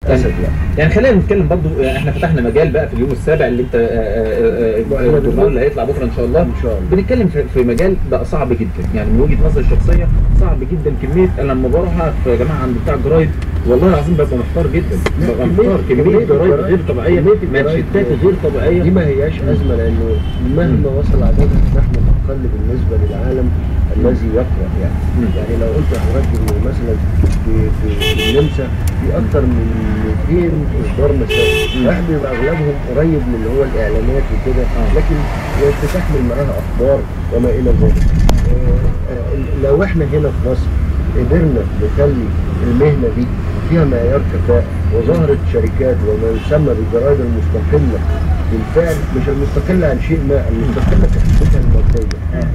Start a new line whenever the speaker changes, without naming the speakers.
اسد يعني
يعني خلينا نتكلم برضو احنا فتحنا مجال بقى في اليوم السابع اللي انت آه، آه، آه، الجورنال اللي هيطلع بكره ان شاء الله
ان شاء الله
بنتكلم في- في مجال بقى صعب جدا يعني من وجهه نظري الشخصيه صعب جدا كميه انا لما بروح أقف يا جماعه عند بتاع الجرايد والله العظيم ببقى محتار جدا
لا،
ببقى
كمية-
محتار كميه
كمية
جرايد
الجرايد-
غير طبيعيه
كمية الجرايد
مانشيتات
دي-
غير طبيعيه
دي ما هياش ازمه لانه مهما وصل عددها نحن الاقل بالنسبه للعالم الذي يقرا يعني
مم.
يعني لو قلت لحضرتك انه مثلا في في في النمسا في اكثر من 200 اصدار مسائي
مم.
واحد بيبقى اغلبهم قريب من اللي هو الاعلانات وكده
آه.
لكن تحمل معاها اخبار وما الى ذلك آه، آه، لو احنا هنا في مصر قدرنا نخلي المهنه دي فيها معيار كفاءه وظهرت شركات وما يسمى بالجرائد المستقله بالفعل مش المستقله عن شيء ما المستقله في حقيقتها الماديه